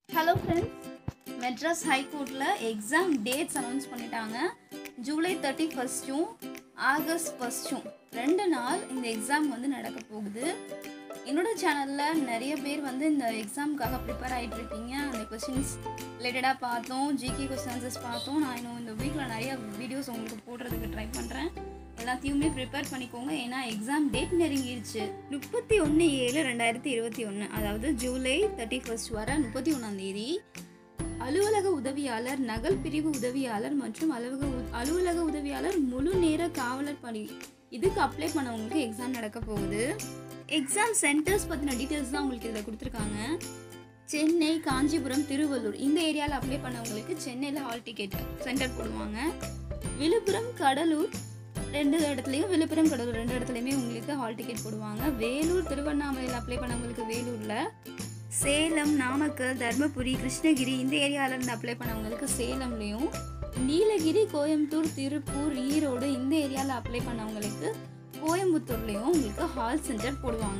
hello friends Madras ஹைகோர்ட்டில் exam dates announce பண்ணிட்டாங்க July thirty ஃபஸ்ட்டும் ஆகஸ்ட் ஃபஸ்ட்டும் ரெண்டு நாள் இந்த எக்ஸாம் வந்து நடக்க போகுது என்னோட சேனலில் நிறைய பேர் வந்து இந்த எக்ஸாமுக்காக ப்ரிப்பேர் ஆகிட்டு இருக்கீங்க அந்த கொஷின்ஸ் ரிலேட்டடாக பார்த்தோம் ஜிகே கொஸ்டின் ஆன்சர்ஸ் பார்த்தோம் நான் இன்னும் இந்த வீக்கில் நிறைய வீடியோஸ் உங்களுக்கு போடுறதுக்கு ட்ரை பண்ணுறேன் எல்லாத்தையுமே ப்ரிப்பேர் பண்ணிக்கோங்க ஏன்னா எக்ஸாம் டேட் நெருங்கிடுச்சு முப்பத்தி ஒன்று ஏழு ரெண்டாயிரத்தி இருபத்தி ஒன்று அதாவது ஜூலை தேர்ட்டி ஃபர்ஸ்ட் வர முப்பத்தி ஒன்றாந்தேதி அலுவலக உதவியாளர் நகல் பிரிவு உதவியாளர் மற்றும் அலுவலக உ- அலுவலக உதவியாளர் முழு நேர காவலர் பணி இதுக்கு அப்ளை பண்ணவங்களுக்கு எக்ஸாம் நடக்க போகுது எக்ஸாம் சென்டர்ஸ் பற்றின டீட்டெயில்ஸ் தான் உங்களுக்கு இதில் கொடுத்துருக்காங்க சென்னை காஞ்சிபுரம் திருவள்ளூர் இந்த ஏரியாவில் அப்ளை பண்ணவங்களுக்கு சென்னையில் ஹால் டிக்கெட் சென்டர் போடுவாங்க விழுப்புரம் கடலூர் ரெண்டு இடத்துலையும் விழுப்புரம் கடலூர் ரெண்டு இடத்துலையுமே உங்களுக்கு ஹால் டிக்கெட் போடுவாங்க வேலூர் திருவண்ணாமலையில் அப்ளை பண்ணவங்களுக்கு வேலூரில் சேலம் நாமக்கல் தர்மபுரி கிருஷ்ணகிரி இந்த ஏரியால இருந்து அப்ளை பண்ணவங்களுக்கு சேலம்லேயும் நீலகிரி கோயம்புத்தூர் திருப்பூர் ஈரோடு இந்த ஏரியாவில் அப்ளை பண்ணவங்களுக்கு கோயம்புத்தூர்லேயும் உங்களுக்கு ஹால் சென்டர் போடுவாங்க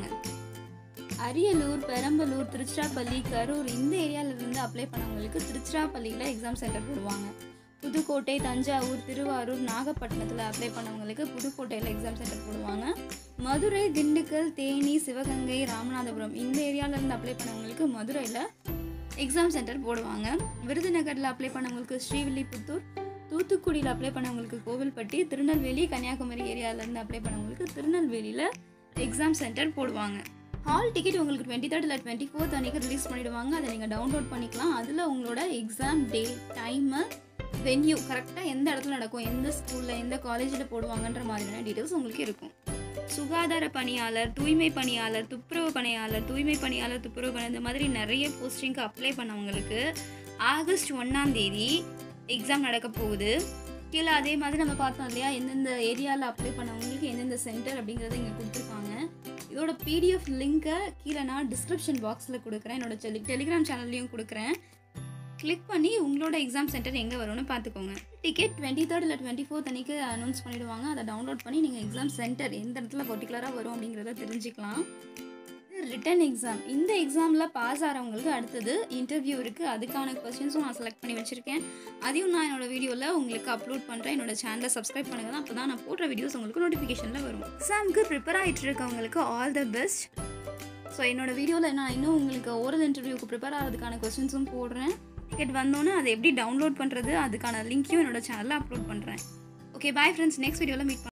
அரியலூர் பெரம்பலூர் திருச்சிராப்பள்ளி கரூர் இந்த ஏரியால இருந்து அப்ளை பண்ணவங்களுக்கு திருச்சிராப்பள்ளியில் எக்ஸாம் சென்டர் போடுவாங்க புதுக்கோட்டை தஞ்சாவூர் திருவாரூர் நாகப்பட்டினத்தில் அப்ளை பண்ணவங்களுக்கு புதுக்கோட்டையில் எக்ஸாம் சென்டர் போடுவாங்க மதுரை திண்டுக்கல் தேனி சிவகங்கை ராமநாதபுரம் இந்த ஏரியால இருந்து அப்ளை பண்ணவங்களுக்கு மதுரையில் எக்ஸாம் சென்டர் போடுவாங்க விருதுநகரில் அப்ளை பண்ணவங்களுக்கு ஸ்ரீவில்லிபுத்தூர் தூத்துக்குடியில் அப்ளை பண்ணவங்களுக்கு கோவில்பட்டி திருநெல்வேலி கன்னியாகுமரி ஏரியாவிலேருந்து அப்ளை பண்ணவங்களுக்கு திருநெல்வேலியில் எக்ஸாம் சென்டர் போடுவாங்க ஹால் டிக்கெட் உங்களுக்கு டுவெண்ட்டி தேர்ட் இல்லை டுவெண்ட்டி ஃபோர்த் அன்றைக்கி ரிலீஸ் பண்ணிடுவாங்க அதை நீங்கள் டவுன்லோட் பண்ணிக்கலாம் அதில் உங்களோட எக்ஸாம் டே டைமு வென்யூ கரெக்டாக எந்த இடத்துல நடக்கும் எந்த ஸ்கூலில் எந்த காலேஜில் போடுவாங்கன்ற மாதிரியான டீட்டெயில்ஸ் உங்களுக்கு இருக்கும் சுகாதார பணியாளர் தூய்மை பணியாளர் துப்புரவு பணியாளர் தூய்மை பணியாளர் துப்புரவு பணி இந்த மாதிரி நிறைய போஸ்டிங்க்கு அப்ளை பண்ணவங்களுக்கு ஆகஸ்ட் ஒன்றாம் தேதி எக்ஸாம் நடக்க போகுது கீழே அதே மாதிரி நம்ம பார்த்தோம் இல்லையா எந்தெந்த ஏரியாவில் அப்ளை பண்ணவங்களுக்கு எந்தெந்த சென்டர் அப்படிங்கிறத இங்கே கொடுத்துருக்காங்க இதோட பிடிஎஃப் லிங்க்கை கீழே நான் டிஸ்கிரிப்ஷன் பாக்ஸில் கொடுக்குறேன் என்னோட டெலி டெலிகிராம் சேனல்லையும் கொடுக்குறேன் கிளிக் பண்ணி உங்களோட எக்ஸாம் சென்டர் எங்கே வரும்னு பார்த்துக்கோங்க டிக்கெட் டுவெண்ட்டி தேர்ட் இல்லை டுவெண்ட்டி ஃபோர்த் அன்றைக்கி அனௌன்ஸ் பண்ணிடுவாங்க அதை டவுன்லோட் பண்ணி நீங்கள் எக்ஸாம் சென்டர் எந்த இடத்துல பர்டிகுலராக வரும் அப்படிங்கிறத தெரிஞ்சுக்கலாம் ரிட்டன் எக்ஸாம் இந்த எக்ஸாமில் பாஸ் ஆகிறவங்களுக்கு அடுத்தது இன்டர்வியூ இருக்குது அதுக்கான கொஸ்டின்ஸும் நான் செலக்ட் பண்ணி வச்சுருக்கேன் அதையும் நான் என்னோட வீடியோவில் உங்களுக்கு அப்லோட் பண்ணுறேன் என்னோட சேனலை சப்ஸ்கிரைப் பண்ணுங்க தான் அப்போ தான் நான் போடுற வீடியோஸ் உங்களுக்கு நோட்டிஃபிகேஷனில் வரும் எக்ஸாமுக்கு ப்ரிப்பேர் ஆகிட்டு இருக்கவங்களுக்கு ஆல் த பெஸ்ட் ஸோ என்னோட வீடியோவில் நான் இன்னும் உங்களுக்கு ஓரல் இன்டர்வியூக்கு ப்ரிப்பேர் ஆகிறதுக்கான கொஸ்டின்ஸும் போடுறேன் டிக்கெட் வந்தோன்னே அதை எப்படி டவுன்லோட் பண்ணுறது அதுக்கான லிங்க்கையும் என்னோட சேனலில் அப்லோட் பண்ணுறேன் ஓகே பாய் ஃப்ரெண்ட்ஸ் நெக்ஸ்ட் வீடியோவில் மீட்